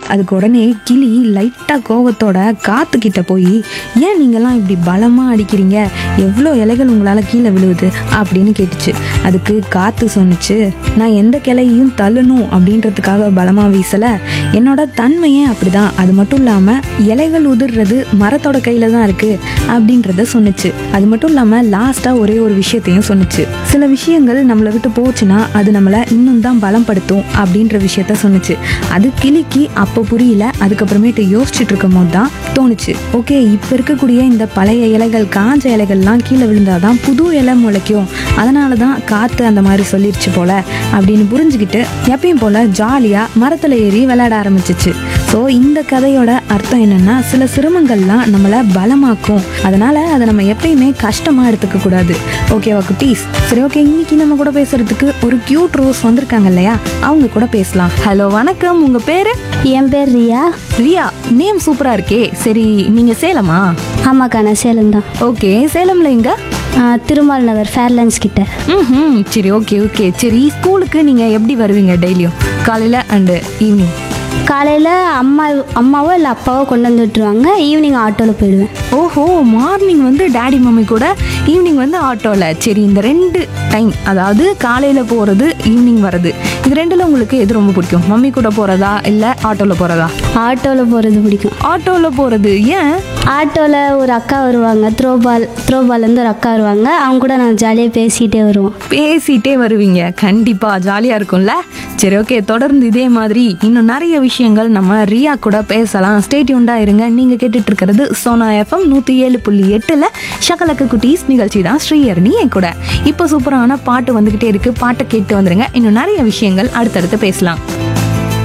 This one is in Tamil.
அதுக்கு உடனே கிளி லைட்டாக கோவத்தோட காத்துக்கிட்ட போய் ஏன் நீங்கள்லாம் இப்படி பலமாக அடிக்கிறீங்க எவ்வளோ இலைகள் உங்களால் கீழே விழுவுது அப்படின்னு கேட்டுச்சு அதுக்கு காற்று சொன்னுச்சு நான் எந்த கிளையையும் தள்ளணும் அப்படின்றதுக்காக பலமாக வீசலை என்னோட தன்மையே அப்படிதான் அது மட்டும் இல்லாமல் இலைகள் உதிர்றது மரத்தோட கையில் தான் இருக்குது அப்படின்றத சொன்னுச்சு அது மட்டும் இல்லாமல் லாஸ்ட்டாக ஒரே ஒரு விஷயத்தையும் சொன்னுச்சு சில விஷயங்கள் நம்மளை விட்டு போச்சுன்னா அது நம்மளை இன்னும் தான் பலப்படுத்தும் அப்படின்ற விஷயத்த சொன்னுச்சு அது கிளிக்கு அப்போ புரியல அதுக்கப்புறமேட்டு யோசிச்சுட்டு இருக்கும் போது தான் தோணுச்சு ஓகே இப்போ இருக்கக்கூடிய இந்த பழைய இலைகள் காஞ்ச இலைகள்லாம் கீழே விழுந்தாதான் புது இலை முளைக்கும் அதனால தான் காற்று அந்த மாதிரி சொல்லிருச்சு போல அப்படின்னு புரிஞ்சுக்கிட்டு எப்பயும் போல ஜாலியாக மரத்தில் ஏறி விளையாட ஆரம்பிச்சிச்சு ஸோ இந்த கதையோட அர்த்தம் என்னன்னா சில சிரமங்கள்லாம் நம்மளை பலமாக்கும் அதனால அதை நம்ம எப்பயுமே கஷ்டமாக எடுத்துக்க கூடாது ஓகேவா குட்டீஸ் சரி ஓகே இன்னைக்கு நம்ம கூட பேசுறதுக்கு ஒரு கியூட் ரோஸ் வந்திருக்காங்க இல்லையா அவங்க கூட பேசலாம் ஹலோ வணக்கம் உங்க பேரு என் பேர் ரியா ரியா நேம் சூப்பரா இருக்கே சரி நீங்க சேலமா ஆமாக்கா நான் சேலம் தான் ஓகே சேலம்ல எங்க திருமால் நகர் ஃபேர்லான்ஸ் கிட்ட ம் சரி ஓகே ஓகே சரி ஸ்கூலுக்கு நீங்க எப்படி வருவீங்க டெய்லியும் காலையில அண்டு ஈவினிங் காலையில் அம்மா அம்மாவோ இல்லை அப்பாவோ கொண்டு வந்து விட்டுருவாங்க ஈவினிங் ஆட்டோவில் போயிடுவேன் ஓஹோ மார்னிங் வந்து டாடி மம்மி கூட ஈவினிங் வந்து ஆட்டோவில் சரி இந்த ரெண்டு டைம் அதாவது காலையில் போகிறது ஈவினிங் வர்றது இது ரெண்டில் உங்களுக்கு எது ரொம்ப பிடிக்கும் மம்மி கூட போகிறதா இல்லை ஆட்டோவில் போகிறதா ஆட்டோவில் போகிறது பிடிக்கும் ஆட்டோவில் போகிறது ஏன் ஆட்டோவில் ஒரு அக்கா வருவாங்க த்ரோபால் த்ரோபால்லேருந்து ஒரு அக்கா வருவாங்க அவங்க கூட நான் ஜாலியாக பேசிகிட்டே வருவோம் பேசிட்டே வருவீங்க கண்டிப்பாக ஜாலியாக இருக்கும்ல சரி ஓகே தொடர்ந்து இதே மாதிரி இன்னும் நிறைய விஷயங்கள் நம்ம ரியா கூட பேசலாம் ஸ்டேட்யூண்டா இருங்க நீங்கள் கேட்டுட்டு இருக்கிறது சோனா எஃப்எம் நூற்றி ஏழு புள்ளி எட்டில் ஷகலக்கு குட்டீஸ் நிகழ்ச்சி தான் ஸ்ரீயர்னி என் கூட இப்போ சூப்பரான பாட்டு வந்துக்கிட்டே இருக்கு பாட்டை கேட்டு வந்துருங்க இன்னும் நிறைய விஷயங்கள் அடுத்தடுத்து பேசலாம்